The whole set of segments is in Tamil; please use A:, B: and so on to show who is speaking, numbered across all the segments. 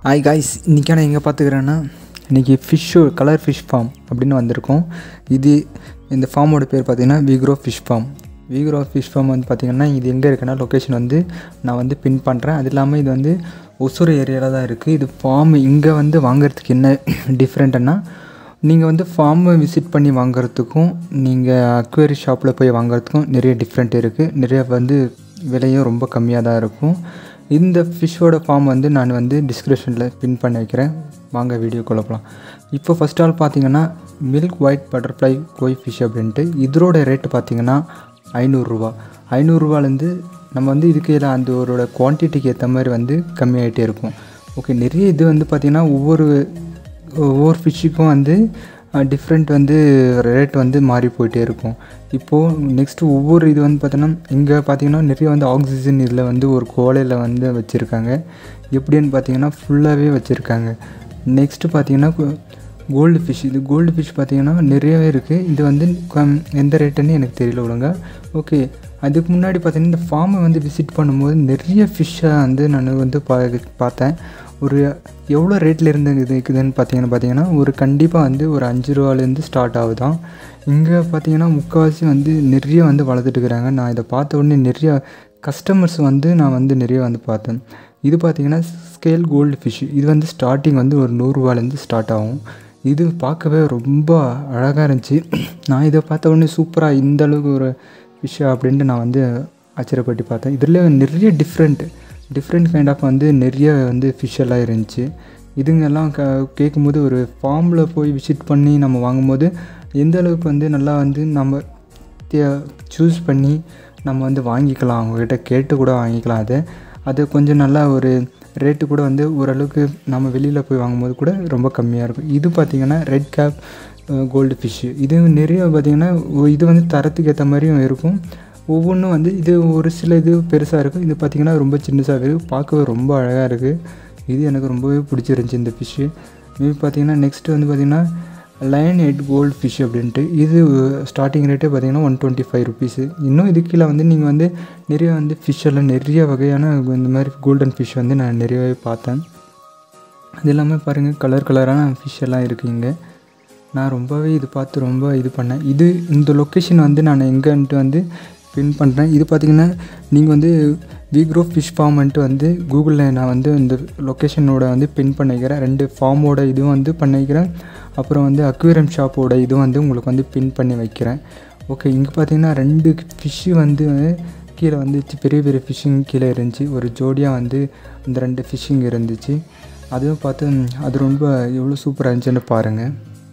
A: ஹாய் காய்ஸ் இன்றைக்கி நான் எங்கே பார்த்துக்கிறேன்னா இன்றைக்கி ஃபிஷ்ஷு கலர் ஃபிஷ் ஃபார்ம் அப்படின்னு வந்திருக்கோம் இது இந்த ஃபார்மோட பேர் பார்த்தீங்கன்னா விக்ரோ ஃபிஷ் ஃபார்ம் விக்ரோ ஃபிஷ் ஃபார்ம் வந்து பார்த்திங்கன்னா இது எங்கே இருக்குன்னா லொக்கேஷன் வந்து நான் வந்து பின் பண்ணுறேன் அது இல்லாமல் இது வந்து ஒசூர் ஏரியாவில் தான் இருக்குது இது ஃபார்ம் இங்கே வந்து வாங்குறதுக்கு என்ன டிஃப்ரெண்ட்டுன்னா நீங்கள் வந்து ஃபார்மை விசிட் பண்ணி வாங்குறதுக்கும் நீங்கள் அக்வேரி ஷாப்பில் போய் வாங்குறதுக்கும் நிறைய டிஃப்ரெண்ட் இருக்குது நிறைய வந்து விலையும் ரொம்ப கம்மியாக தான் இருக்கும் இந்த ஃபிஷ்ஷோட ஃபார்ம் வந்து நான் வந்து டிஸ்கிரிப்ஷனில் பின் பண்ணி வைக்கிறேன் வாங்க வீடியோ போகலாம் இப்போ ஃபஸ்ட் ஆல் பார்த்தீங்கன்னா milk white butterfly koi fish அப்படின்ட்டு இதோட ரேட்டு பார்த்தீங்கன்னா ஐநூறுரூவா ஐநூறுரூவாலேருந்து நம்ம வந்து இதுக்கு எல்லாம் அந்த ஒரு குவான்டிட்டிக்கு ஏற்ற மாதிரி வந்து கம்மியாகிட்டே இருக்கும் ஓகே நிறைய இது வந்து பார்த்திங்கன்னா ஒவ்வொரு ஒவ்வொரு ஃபிஷ்ஷுக்கும் வந்து டிஃப்ரெண்ட் வந்து ரேட் வந்து மாறி போயிட்டே இருக்கும் இப்போது நெக்ஸ்ட்டு ஒவ்வொரு இது வந்து பார்த்தோன்னா இங்கே பார்த்தீங்கன்னா நிறைய வந்து ஆக்சிஜன் இதில் வந்து ஒரு கோலையில் வந்து வச்சுருக்காங்க எப்படின்னு பார்த்தீங்கன்னா ஃபுல்லாகவே வச்சுருக்காங்க நெக்ஸ்ட்டு பார்த்தீங்கன்னா கோல்டு ஃபிஷ் இது கோல்டு ஃபிஷ் பார்த்தீங்கன்னா நிறையவே இருக்குது இது வந்து கம்- எந்த ரேட்டுன்னு எனக்கு தெரியல ஒழுங்கா ஓகே அதுக்கு முன்னாடி பார்த்தீங்கன்னா இந்த ஃபார்மை வந்து விசிட் பண்ணும்போது நிறைய ஃபிஷ்ஷை வந்து நான் வந்து பா பார்த்தேன் ஒரு எவ்வளோ ரேட்டில் இருந்து இது இருக்குதுன்னு பார்த்தீங்கன்னா பார்த்தீங்கன்னா ஒரு கண்டிப்பாக வந்து ஒரு அஞ்சு ரூபாலேருந்து ஸ்டார்ட் ஆகுதான் இங்கே பார்த்தீங்கன்னா முக்கால்வாசி வந்து நிறைய வந்து வளர்த்துட்டு இருக்கிறாங்க நான் இதை பார்த்த உடனே நிறைய கஸ்டமர்ஸ் வந்து நான் வந்து நிறைய வந்து பார்த்தேன் இது பார்த்தீங்கன்னா ஸ்கேல் கோல்டு ஃபிஷ் இது வந்து ஸ்டார்டிங் வந்து ஒரு நூறுரூவாலேருந்து ஸ்டார்ட் ஆகும் இது பார்க்கவே ரொம்ப அழகாக இருந்துச்சு நான் இதை பார்த்த உடனே சூப்பராக இந்த அளவுக்கு ஒரு ஃபிஷ்ஷா அப்படின்ட்டு நான் வந்து ஆச்சரியப்பட்டு பார்த்தேன் இதில் நிறைய டிஃப்ரெண்ட் டிஃப்ரெண்ட் கைண்ட் ஆஃப் வந்து நிறைய வந்து ஃபிஷ் எல்லாம் இருந்துச்சு இதுங்கெல்லாம் க கேட்கும்போது ஒரு ஃபார்மில் போய் விசிட் பண்ணி நம்ம வாங்கும்போது எந்த அளவுக்கு வந்து நல்லா வந்து நம்ம சூஸ் பண்ணி நம்ம வந்து வாங்கிக்கலாம் அவங்கக்கிட்ட கேட்டு கூட வாங்கிக்கலாம் அதை அது கொஞ்சம் நல்லா ஒரு ரேட்டு கூட வந்து ஓரளவுக்கு நம்ம வெளியில் போய் வாங்கும்போது கூட ரொம்ப கம்மியாக இருக்கும் இது பார்த்திங்கன்னா ரெட் கேப் கோல்டு ஃபிஷ்ஷு இது நிறைய பார்த்திங்கன்னா ஒ- இது வந்து தரத்துக்கு ஏற்ற மாதிரியும் இருக்கும் ஒவ்வொன்றும் வந்து இது ஒரு சில இது பெருசாக இருக்கும் இது பார்த்திங்கன்னா ரொம்ப சின்னசாக இருக்குது பார்க்கவே ரொம்ப அழகாக இருக்குது இது எனக்கு ரொம்பவே பிடிச்சிருந்துச்சி இந்த ஃபிஷ்ஷு மேபி பார்த்தீங்கன்னா நெக்ஸ்ட்டு வந்து பார்த்திங்கன்னா லயன் ஹெட் கோல்டு ஃபிஷ் அப்படின்ட்டு இது ஸ்டார்டிங் ரேட்டே பார்த்தீங்கன்னா ஒன் டுவெண்ட்டி ஃபைவ் ருபீஸு இன்னும் இது கீழே வந்து நீங்கள் வந்து நிறைய வந்து ஃபிஷ் எல்லாம் நிறைய வகையான இந்த மாதிரி கோல்டன் ஃபிஷ் வந்து நான் நிறையவே பார்த்தேன் அது இல்லாமல் பாருங்கள் கலர் கலரான ஃபிஷ் எல்லாம் இருக்குது இங்கே நான் ரொம்பவே இது பார்த்து ரொம்ப இது பண்ணேன் இது இந்த லொக்கேஷன் வந்து நான் எங்கேன்ட்டு வந்து பின் பண்ணுறேன் இது பார்த்திங்கன்னா நீங்கள் வந்து வீக்ரோ ஃபிஷ் ஃபார்ம்ன்ட்டு வந்து கூகுளில் நான் வந்து இந்த லொக்கேஷனோட வந்து பின் பண்ணிக்கிறேன் ரெண்டு ஃபார்மோட இதுவும் வந்து பண்ணிக்கிறேன் அப்புறம் வந்து அக்வேரியம் ஷாப்போட இதுவும் வந்து உங்களுக்கு வந்து பின் பண்ணி வைக்கிறேன் ஓகே இங்கே பார்த்தீங்கன்னா ரெண்டு ஃபிஷ்ஷு வந்து கீழே வந்து சி- பெரிய பெரிய ஃபிஷ்ஷிங் கீழே இருந்துச்சு ஒரு ஜோடியாக வந்து இந்த ரெண்டு ஃபிஷ்ஷிங் இருந்துச்சு அதுவும் பார்த்து ம், அது ரொம்ப எவ்வளோ சூப்பராக இருந்துச்சுன்னு பாருங்கள்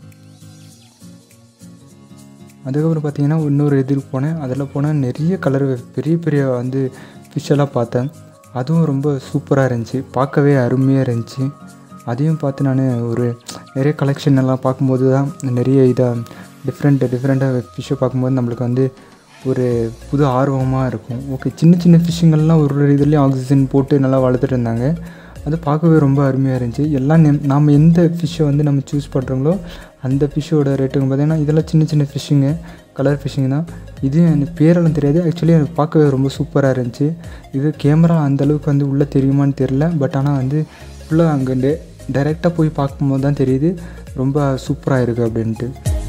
A: அதுக்கப்புறம் பார்த்தீங்கன்னா இன்னொரு இதுக்கு போனேன் அதில் போனால் நிறைய கலர் பெரிய பெரிய வந்து fish எல்லாம் பார்த்தேன் அதுவும் ரொம்ப சூப்பராக இருந்துச்சு பார்க்கவே அருமையாக இருந்துச்சு அதையும் பார்த்து நான் ஒரு நிறைய கலெக்ஷன் எல்லாம் பார்க்கும்போது தான் நிறைய இதாக டிஃப்ரெண்ட் டிஃப்ரெண்ட்டாக ஃபிஷ்ஷை பார்க்கும்போது நம்மளுக்கு வந்து ஒரு புது ஆர்வமாக இருக்கும் ஓகே சின்ன சின்ன ஃபிஷ்ஷுங்கள்லாம் ஒரு ஒரு இதுலேயும் ஆக்சிஜன் போட்டு நல்லா வளர்த்துட்டு இருந்தாங்க அது பார்க்கவே ரொம்ப அருமையாக இருந்துச்சு எல்லாம் நெம்- நாம் எந்த ஃபிஷ்ஷை வந்து நம்ம சூஸ் பண்ணுறோங்களோ அந்த ஃபிஷ்ஷோட ரேட்டுங்க பார்த்தீங்கன்னா இதெல்லாம் சின்ன சின்ன ஃபிஷ்ஷுங்க கலர் ஃபிஷ்ஷிங் தான் இது எனக்கு பேரெல்லாம் தெரியாது ஆக்சுவலி எனக்கு பார்க்கவே ரொம்ப சூப்பராக இருந்துச்சு இது கேமரா அந்த அளவுக்கு வந்து உள்ளே தெரியுமான்னு தெரில பட் ஆனால் வந்து ஃபுல்லாக அங்கே டைரெக்டாக போய் பார்க்கும்போது தான் தெரியுது ரொம்ப சூப்பராக இருக்குது அப்படின்ட்டு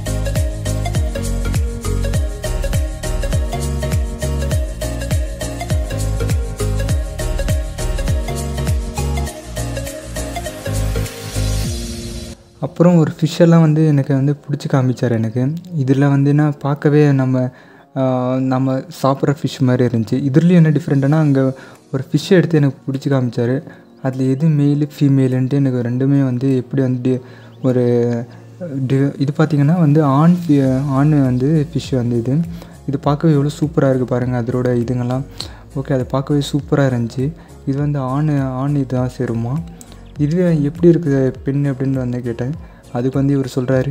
A: அப்புறம் ஒரு fish எல்லாம் வந்து எனக்கு வந்து பிடிச்சி காமிச்சார் எனக்கு இதில் வந்து என்ன பார்க்கவே நம்ம ஆஹ், நம்ம சாப்பிட்ற ஃபிஷ் மாதிரி இருந்துச்சு இதுலேயும் என்ன டிஃப்ரெண்ட்டுனா அங்கே ஒரு ஃபிஷ்ஷை எடுத்து எனக்கு பிடிச்சி காமிச்சார் அதில் எது மேலு ஃபீமேலுன்ட்டு எனக்கு ரெண்டுமே வந்து எப்படி வந்து டி- ஒரு டி இது பார்த்திங்கன்னா வந்து ஆண் fi- ஆண் வந்து ஃபிஷ் வந்து இது இது பார்க்கவே எவ்வளோ சூப்பராக இருக்குது பாருங்கள் அதோட இதுங்கெல்லாம் ஓகே அதை பார்க்கவே சூப்பராக இருந்துச்சு இது வந்து ஆண் ஆண் இதுதான் சேருமா இது எப்படி இருக்குது பெண் அப்படின்னு வந்து கேட்டேன் அதுக்கு வந்து இவர் சொல்கிறாரு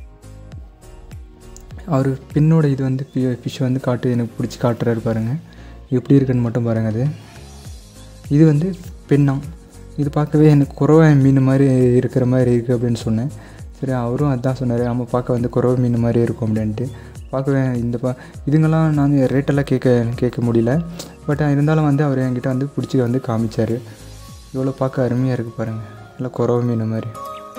A: அவர் பெண்ணோட இது வந்து ஃபிஷ் வந்து காட்டு எனக்கு பிடிச்சி காட்டுறாரு பாருங்கள் எப்படி இருக்குன்னு மட்டும் பாருங்கள் அது இது வந்து பெண்ணாம் இது பார்க்கவே எனக்கு குறவை மீன் மாதிரி இருக்கிற மாதிரி இருக்குது அப்படின்னு சொன்னேன் சரி அவரும் அதான் சொன்னார் ஆமாம் பார்க்க வந்து குறவை மீன் மாதிரி இருக்கும் அப்படின்ட்டு பார்க்கவே இந்த பா இதுங்கெல்லாம் நான் ரேட்டெல்லாம் கேட்க கேட்க முடியல பட் இருந்தாலும் வந்து அவர் என்கிட்ட வந்து பிடிச்சி வந்து காமிச்சார் இவ்வளோ பார்க்க அருமையாக இருக்குது பாருங்கள் இல்லை குறவ மீன் மாதிரி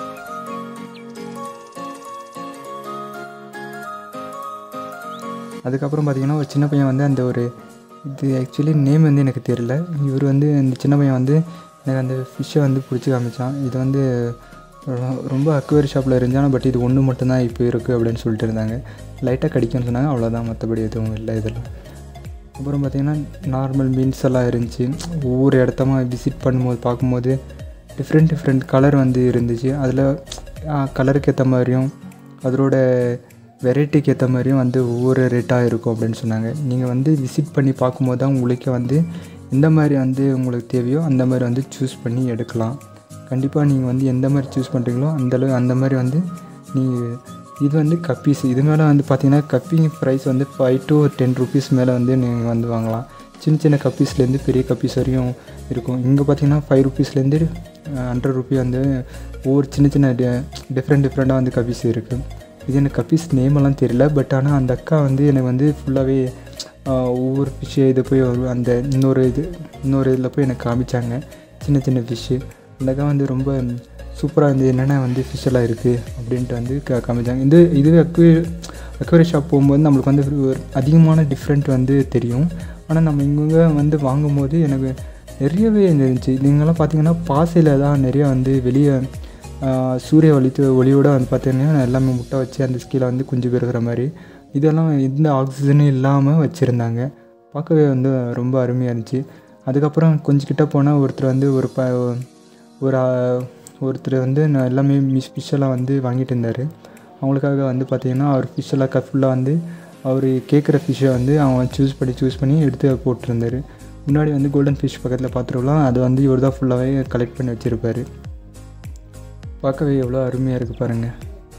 A: அதுக்கப்புறம் பார்த்தீங்கன்னா ஒரு சின்ன பையன் வந்து அந்த ஒரு இது ஆக்சுவலி நேம் வந்து எனக்கு தெரியல இவர் வந்து இந்த சின்ன பையன் வந்து எனக்கு அந்த ஃபிஷ்ஷை வந்து பிடிச்சி காமிச்சான் இது வந்து ரொ- ரொம்ப அக்வேரி ஷாப்பில் இருந்துச்சான பட் இது ஒன்று மட்டும்தான் இப்போ இருக்குது அப்படின்னு சொல்லிட்டு இருந்தாங்க லைட்டாக கடிக்கும்னு சொன்னாங்க அவ்வளோதான் மற்றபடி எதுவும் இல்லை இதில் அப்புறம் பார்த்திங்கன்னா நார்மல் மீன்ஸ் எல்லாம் இருந்துச்சு ஒவ்வொரு இடத்தமா விசிட் பண்ணும்போது பார்க்கும்போது டிஃப்ரெண்ட் டிஃப்ரெண்ட் கலர் வந்து இருந்துச்சு அதில் கலருக்கு ஏற்ற மாதிரியும் அதோட வெரைட்டிக்கு ஏற்ற மாதிரியும் வந்து ஒவ்வொரு ரேட்டாக இருக்கும் அப்படின்னு சொன்னாங்க நீங்கள் வந்து விசிட் பண்ணி பார்க்கும்போது தான் உங்களுக்கே வந்து எந்த மாதிரி வந்து உங்களுக்கு தேவையோ அந்த மாதிரி வந்து சூஸ் பண்ணி எடுக்கலாம் கண்டிப்பாக நீங்கள் வந்து எந்த மாதிரி சூஸ் பண்ணுறீங்களோ அந்தளவு அந்த மாதிரி வந்து நீங்கள் இது வந்து கப்பீஸ் இது மேலே வந்து பார்த்தீங்கன்னா கப்பிங் ப்ரைஸ் வந்து ஃபைவ் டு டென் ருபீஸ் மேலே வந்து நீங்கள் வந்து வாங்கலாம் சின்ன சின்ன கப்பீஸ்லேருந்து பெரிய கப்பீஸ் வரையும் இருக்கும் இங்கே பார்த்தீங்கன்னா ஃபைவ் ருபீஸ்லேருந்து ஹண்ட்ரட் ருபி வந்து ஒவ்வொரு சின்ன சின்ன டிஃப்ரெண்ட் டிஃப்ரெண்ட்டாக வந்து கப்பீஸ் இருக்குது இது எனக்கு கப்பீஸ் நேம் எல்லாம் தெரியல பட் ஆனால் அந்த அக்கா வந்து எனக்கு வந்து ஃபுல்லாகவே ஒவ்வொரு ஃபிஷ்ஷு இது போய் ஒரு அந்த இன்னொரு இது இன்னொரு இதில் போய் எனக்கு காமிச்சாங்க சின்ன சின்ன ஃபிஷ்ஷு அந்த அக்கா வந்து ரொம்ப சூப்பராக வந்து என்னென்ன வந்து ஃபிஷ் எல்லாம் இருக்குது அப்படின்ட்டு வந்து க காமிச்சாங்க இது இதுவே அக்வே அக்வேரி ஷாப் போகும்போது நம்மளுக்கு வந்து ஒரு அதிகமான டிஃப்ரெண்ட் வந்து தெரியும் ஆனால் நம்ம இங்கே வந்து வாங்கும்போது எனக்கு நிறையவே இருந்துச்சு நீங்களாம் பார்த்தீங்கன்னா பாசையில் தான் நிறைய வந்து வெளியே ஆஹ், சூரிய ஒளி ஒளியோட வந்து பார்த்தீங்கன்னா எல்லாமே முட்டை வச்சு அந்த ஸ்கீலை வந்து குஞ்சு பெருகிற மாதிரி இதெல்லாம் எந்த ஆக்சிஜனும் இல்லாமல் வச்சுருந்தாங்க பார்க்கவே வந்து ரொம்ப அருமையாக இருந்துச்சு அதுக்கப்புறம் கொஞ்சம் கிட்ட போனால் ஒருத்தர் வந்து ஒரு ப ஒரு ஆஹ், ஒருத்தர் வந்து நான் எல்லாமே மிஸ் ஃபிஷ்ஷெல்லாம் வந்து வாங்கிட்டு இருந்தார் அவங்களுக்காக வந்து பார்த்தீங்கன்னா அவர் ஃபிஷ்ஷெல்லாம் க ஃபுல்லாக வந்து அவர் கேட்குற ஃபிஷ்ஷை வந்து அவன் சூஸ் பண்ணி சூஸ் பண்ணி எடுத்து போட்டிருந்தாரு முன்னாடி வந்து கோல்டன் ஃபிஷ் பக்கத்தில் பார்த்துருக்கலாம் அது வந்து இவர் தான் ஃபுல்லாகவே கலெக்ட் பண்ணி வச்சுருப்பாரு பார்க்கவே எவ்வளோ அருமையாக இருக்குது பாருங்கள்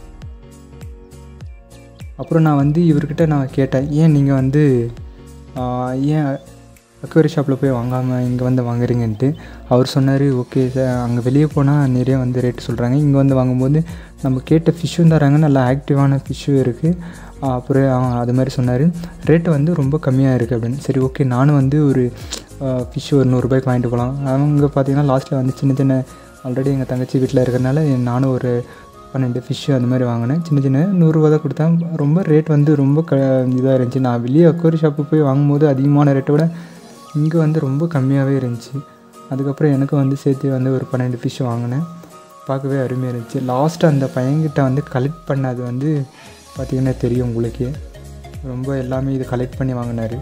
A: அப்புறம் நான் வந்து இவர்கிட்ட நான் கேட்டேன் ஏன் நீங்கள் வந்து ஆஹ், ஏன் அக்வேரி ஷாப்பில் போய் வாங்காமல் இங்கே வந்து வாங்குறீங்கன்ட்டு அவர் சொன்னார் ஓகே சார் அங்கே வெளியே போனால் நிறைய வந்து ரேட்டு சொல்கிறாங்க இங்கே வந்து வாங்கும்போது நம்ம கேட்ட ஃபிஷ்ஷும் தராங்க நல்லா ஆக்டிவான ஃபிஷ்ஷும் இருக்குது அப்புறம் ஆஹ், அது மாதிரி சொன்னார் ரேட்டு வந்து ரொம்ப கம்மியாக இருக்குது அப்படின்னு சரி ஓகே நானும் வந்து ஒரு ஃபிஷ் ஒரு நூறுரூபாய்க்கு வாங்கிட்டு போகலாம் அவங்க பார்த்தீங்கன்னா லாஸ்ட்டில் வந்து சின்ன சின்ன ஆல்ரெடி எங்கள் தங்கச்சி வீட்டில் இருக்கிறனால நானும் ஒரு பன்னெண்டு ஃபிஷ்ஷு அந்த மாதிரி வாங்கினேன் சின்ன சின்ன நூறுரூவா தான் கொடுத்தேன் ரொம்ப ரேட் வந்து ரொம்ப க இதாக இருந்துச்சு நான் வெளியே அக்வேரி ஷாப்பு போய் வாங்கும்போது அதிகமான ரேட்டை விட இங்கே வந்து ரொம்ப கம்மியாகவே இருந்துச்சு அதுக்கப்புறம் எனக்கும் வந்து சேர்த்து வந்து ஒரு பன்னெண்டு ஃபிஷ் வாங்கினேன் பார்க்கவே அருமையாக இருந்துச்சு லாஸ்ட்டு அந்த பையன்கிட்ட வந்து கலெக்ட் பண்ணது வந்து பார்த்திங்கன்னா தெரியும் உங்களுக்கே ரொம்ப எல்லாமே இது கலெக்ட் பண்ணி வாங்கினார்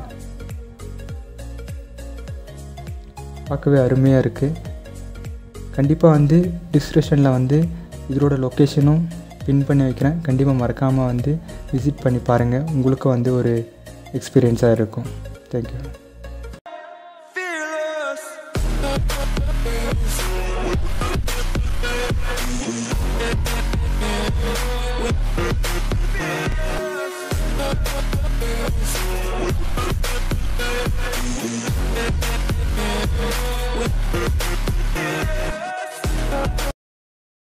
A: பார்க்கவே அருமையாக இருக்குது கண்டிப்பாக வந்து டிஸ்கிரிப்ஷனில் வந்து இதோட லொக்கேஷனும் பின் பண்ணி வைக்கிறேன் கண்டிப்பாக மறக்காமல் வந்து விசிட் பண்ணி பாருங்கள் உங்களுக்கும் வந்து ஒரு எக்ஸ்பீரியன்ஸாக இருக்கும் தேங்க்யூ
B: fearless.